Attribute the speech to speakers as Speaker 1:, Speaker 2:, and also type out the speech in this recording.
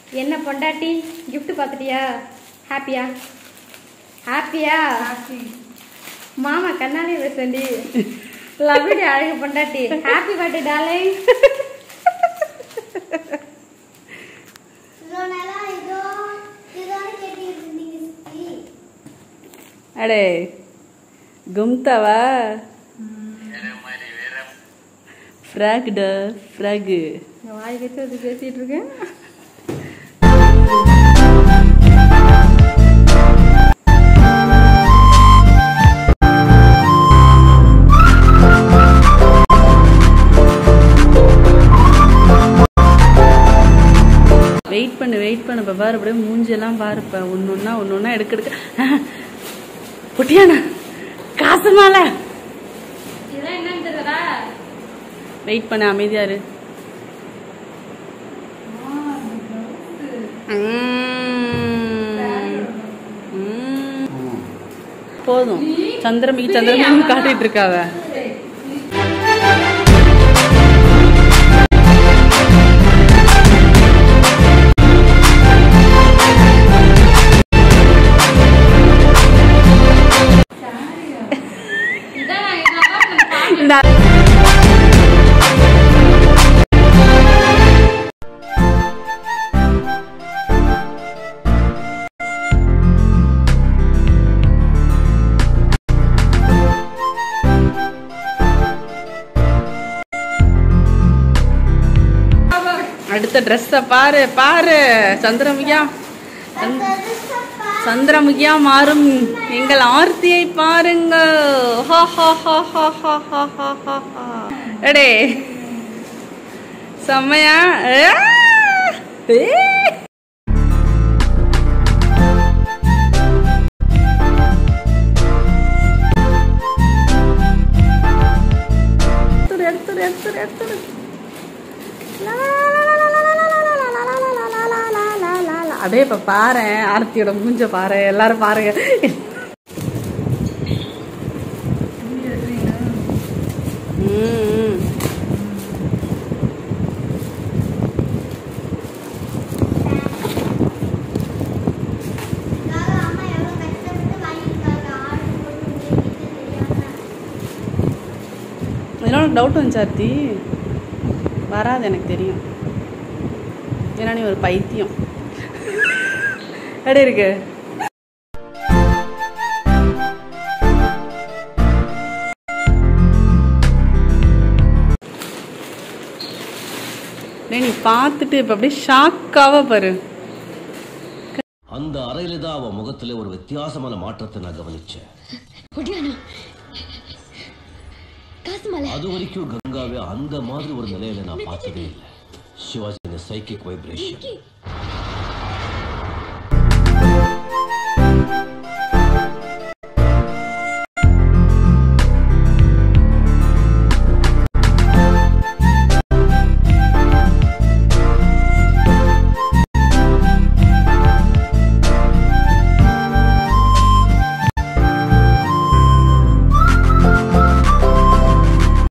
Speaker 1: என்ன பொண்டாட்டி gift பார்த்துட்டியா ஹாப்பியா ஹாப்பியா மாமா கண்ணாலே பேசண்டி லவ்டி அழகு பொண்டாட்டி ஹாப்பி பர்த்டே டார்லிங்
Speaker 2: இவ்வளோ நாளா இதோ இதோட கேட்டுட்டு இருந்தீங்க சித்தி
Speaker 3: அடே கும்தாவா ஃப்ராக்டா ஃப்ராகு
Speaker 1: வாய் வச்சு அது பேசிட்டு இருக்கேன்
Speaker 3: வெயிட் பண்ணு வெயிட் பண்ணு இப்போ பாரு அப்படியே மூஞ்செல்லாம் பாரு இப்போ ஒன்று ஒன்றா ஒன்று ஒன்றா எடுக்க எடுக்க புட்டியானா காசு மாலை
Speaker 1: இதெல்லாம் என்னன்னு தெரியலடா
Speaker 3: வெயிட் பண்ண அமைதியா இரு ம். ம். போதும் சந்திரமிக்கு சந்திரமிக்கு காட்டிட்டு இருக்காவ
Speaker 1: இதான் நான் இதெல்லாம் நான் பாக்கல.
Speaker 3: இந்த அடுத்த ட்ரெஸ்ஸ பாரு பாரு சந்திரமுகியா சந்திரமுகியா மாறும் எங்கள் ஆர்த்தியை பாருங்க ஹா, ஹா, ஹா, ஹா, ஹா, ஹா, ஹா, ஹா, ஹா. எடே செம்மையா ஆ! ஏ! எடுத்துரு, எடுத்துரு, எடுத்துரு, எடுத்துரு. லா, லா, லா, லா, லா, லா, லா, லா, லா, லா, லா, லா, லா, லா, லா, லா, லா. அப்படியே இப்ப பாரு ஆர்த்தியோட மூஞ்ச பாரு எல்லாரும் பாருங்க ம், ம்.
Speaker 2: இதுக்காக அம்மா எவ்வளோ கஷ்டப்பட்டு வாங்கியிருக்காங்க ஆர்டர் போட்டு உங்களுக்கு தெரியாம
Speaker 3: இதெல்லாம் உனக்கு டவுட் வந்துச்சு ஆர்த்தி வராது எனக்கு தெரியும் ஏன்னா நீ ஒரு பைத்தியம் எப்படி இருக்கு டேய், நீ பார்த்துட்டு இப்ப அப்படியே ஷாக்காவ பாரு
Speaker 4: அந்த அறையில தான் அவன் முகத்துல ஒரு வித்தியாசமான மாற்றத்தை நான் கவனிச்சேன்
Speaker 2: ஒடியானா காசு மலை
Speaker 4: அது வரைக்கும் கங்காவை அந்த மாதிரி ஒரு நிலையில நான் பார்த்ததே இல்லை சிவாஜி சைக்கிக் வைப்ரேஷன்